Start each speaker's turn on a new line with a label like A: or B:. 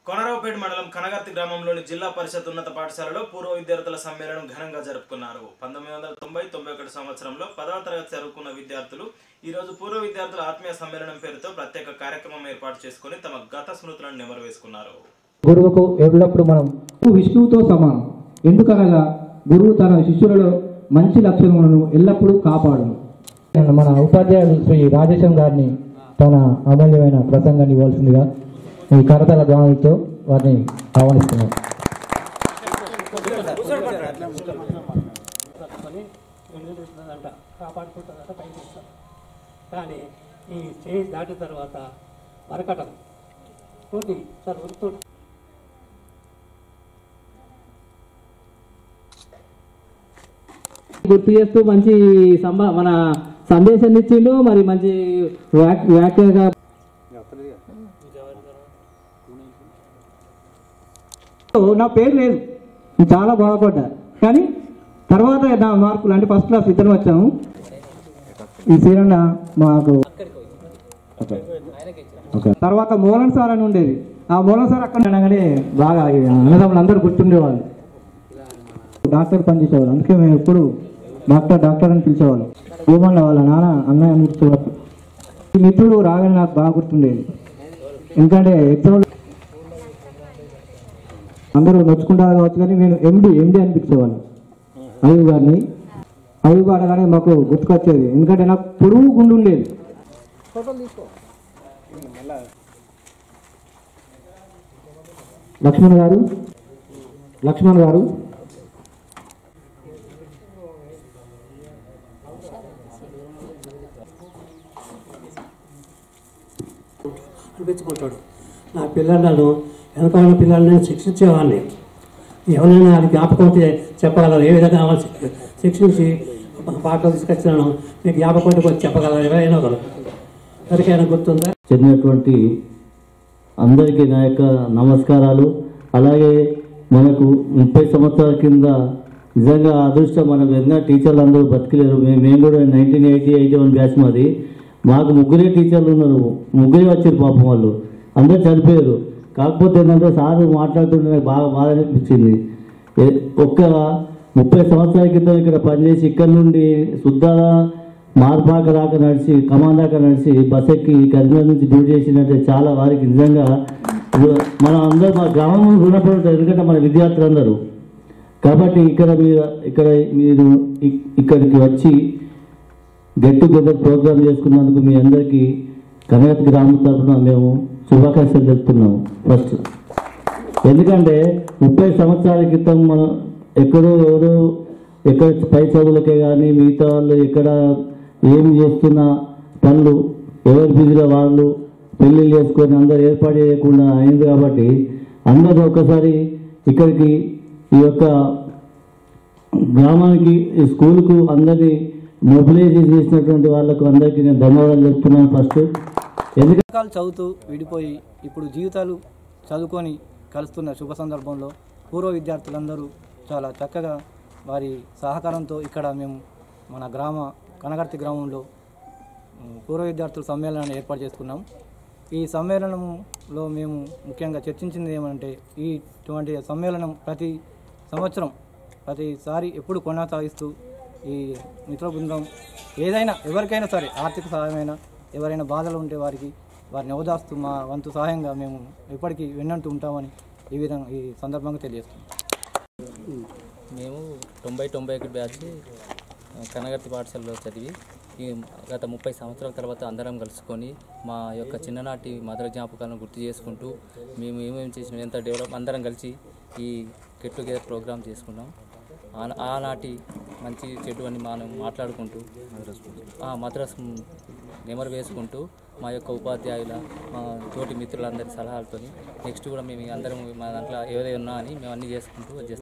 A: కొనరావుపేట మండలం కనగర్తి గ్రామంలోని జిల్లా పరిషత్ ఉన్నత పాఠశాలలో పూర్వ విద్యార్థుల సమ్మేళనం ఘనంగా జరుపుకున్నారు పంతొమ్మిది వందల తొంభై తొంభై ఒకటి సంవత్సరంలో పదవ తరగతి చదువుకున్న విద్యార్థులు ఈ రోజు పూర్వ విద్యార్థుల ఆత్మీయ సమ్మేళనం పేరుతో ప్రత్యేక కార్యక్రమం ఏర్పాటు చేసుకుని తమ గత స్మృతులను నెమరు వేసుకున్నారు
B: గురువుకు ఎల్లప్పుడూ మనం విష్ణువుతో సమానం ఎందుకనగా గురువు తన శిష్యులలో మంచి లక్షణములను ఎల్లప్పుడూ కాపాడును మన ఉపాధ్యాయుడు శ్రీ రాజేశం గారిని తన అమూల్యమైన ప్రసంగాన్ని ఇవ్వాల్సిందిగా ఈ కరతల ధ్వనులతో వారిని ఆహ్వానిస్తున్నాం
C: పట్టుకొని నిలబెడుతుందంట కాపాడుకుంటుందంట పైకి ఇస్తాం కానీ ఈ స్టేజ్ దాటిన తర్వాత మరకటం పూర్తి సార్ ఉరుతూ
D: గుర్తు చేస్తూ మంచి సంభా మన సందేశాన్ని ఇచ్చిండు మరి మంచి వ్యాక్- వ్యాఖ్యగా
B: నా పేరు లేదు నేను చాలా బాధపడ్డా కానీ తర్వాత నా మార్కులు అంటే ఫస్ట్ క్లాస్ ఇద్దరు వచ్చాము ఈ సీరన్న మాకు ఓకే. ఓకే. తర్వాత మోహన్ సార్ అని ఉండేది ఆ మోహన్ సార్ అక్కడ అనగానే బాగా అన్నదమ్ములు అందరూ గుర్తుండేవాళ్ళు డాక్టర్ పనిచేసేవాళ్ళు అందుకే మేము ఎప్పుడు డాక్టర్ డాక్టర్ అని పిలిచేవాళ్ళం భూమన్న వాళ్ళ నాన్న అన్నయ్య అని పిలిచేవాళ్ళు ఈ మిత్రుడు రాగానే నాకు బాగా గుర్తుండేది ఎందుకంటే ఎగ్జామ్ అందరూ నొచ్చుకుంటారు కావచ్చు కానీ నేను ఎండి ఎండి అని పిలిచేవాళ్ళం అయ్యూ గారిని అయ్యూ అనగానే మాకు గుర్తుకొచ్చేది ఎందుకంటే నాకు పొడుగు గుండు ఉండేది లక్ష్మణ్ గారు లక్ష్మణ్ గారు
C: అనిపించుకుంటాడు నా పిల్లలను వెనక ఉన్న పిల్లల్ని శిక్షించేవాడిని ఎవరైనా అది జ్ఞాపకం ఉంటే చెప్పగలరు ఏ విధంగా వాళ్ళని శిక్ష- శిక్షించి పాటలు తీసుకొచ్చినాను మీకు జ్ఞాపకం ఉంటే కొంచెం చెప్పగలరు ఎవరైనా ఒకరు ఎవరికైనా గుర్తుందా
E: చెందినటువంటి అందరికీ నా యొక్క నమస్కారాలు అలాగే మనకు ముప్పై సంవత్సరాల కింద నిజంగా అదృష్టం మన విధంగా టీచర్లు అందరూ బతికలేరు మేము మేము కూడా nineteen eighty eighty one batch మాది మాకు ముగ్గురే టీచర్లు ఉన్నారు ముగ్గురే వచ్చారు పాపం వాళ్ళు అందరూ చనిపోయారు కాకపోతే ఏంటంటే సార్ మాట్లాడుతుంటే నాకు బాగా బాధ అనిపించింది ఏ- ఒక్క ముప్పై సంవత్సరాల క్రితం ఇక్కడ పనిచేసి ఇక్కడ నుండి శుద్ధాల మార్పాక దాకా నడిచి కమాన్ దాకా నడిచి బస్ ఎక్కి కరీంనగర్ నుంచి డ్యూటీ చేసినట్టే చాలా వారికి నిజంగా రు- మనం అందరూ మా గ్రామం రుణపడి ఉంటారు ఎందుకంటే మన విద్యార్థులందరూ కాబట్టి ఇక్కడ మీరు ఇక్కడ మీరు ఇ- ఇక్కడికి వచ్చి గెట్ టుగెదర్ ప్రోగ్రామ్ చేసుకున్నందుకు మీ అందరికీ కనగత్ గ్రామం తరఫున మేము శుభాకాంక్షలు తెలుపుతున్నాము ఫస్ట్ ఎందుకంటే ముప్పై సంవత్సరాల క్రితం మనం ఎక్కడో ఎవరో ఎక్కడ పై చదువులకే కానీ మిగతా వాళ్ళు ఎక్కడ ఏం చేస్తున్న పనులు ఎవరి బిజీలో వాళ్ళు పెళ్లిళ్ళు చేసుకొని అందరూ ఏర్పాటు చేయకుండా అయింది కాబట్టి అందరూ ఒక్కసారి ఇక్కడికి ఈ యొక్క గ్రామానికి ఈ స్కూల్కు అందరినీ మొబిలైజ్ చేసినటువంటి వాళ్ళకు అందరికీ నేను ధన్యవాదాలు చెప్తున్నాను ఫస్ట్ ఎందుకంటే
F: పుస్తకాలు చదువుతూ విడిపోయి ఇప్పుడు జీవితాలు చదువుకొని కలుస్తున్న శుభ సందర్భంలో పూర్వ విద్యార్థులందరూ చాలా చక్కగా వారి సహకారంతో ఇక్కడ మేము మన గ్రామ కనగర్తి గ్రామంలో ఉమ్, పూర్వ విద్యార్థుల సమ్మేళనాన్ని ఏర్పాటు చేసుకున్నాం ఈ సమ్మేళనంలో మేము ముఖ్యంగా చర్చించింది ఏమంటే ఈ ఇటువంటి సమ్మేళనం ప్రతి సంవత్సరం ప్రతిసారి ఎప్పుడు కొనసాగిస్తూ ఈ మిత్ర బృందం ఏదైనా ఎవరికైనా సరే ఆర్థిక సహాయమైనా ఎవరైనా బాధలు ఉంటే వారికి వారిని ఓదార్స్తూ మా వంతు సహాయంగా మేము ఎప్పటికీ వెన్నంటూ ఉంటామని ఈ విధంగా ఈ సందర్భంగా తెలియజేస్తున్నాం
G: మేము తొంభై తొంభై ఒకటి బ్యాచ్ కనగర్తి పాఠశాలలో చదివి ఈ గత ముప్పై సంవత్సరాల తర్వాత అందరం కలుసుకొని మా యొక్క చిన్ననాటి మధుర జ్ఞాపకాలను గుర్తు చేసుకుంటూ మేము ఏమేమి చేసినాం ఎంత డెవలప్ అందరం కలిసి ఈ గెట్ టుగెదర్ ప్రోగ్రామ్ చేసుకున్నాం ఆ- ఆనాటి మంచి చెడు అని మనం మాట్లాడుకుంటూ ఆ మద్రాస్ నెమరు వేసుకుంటూ మా యొక్క ఉపాధ్యాయుల మా తోటి మిత్రులందరి సలహాలతోని నెక్స్ట్ కూడా మేము అందరం మా దాంట్లో ఏదైనా ఉన్నా అని మేము అన్నీ చేసుకుంటూ చేస్తాం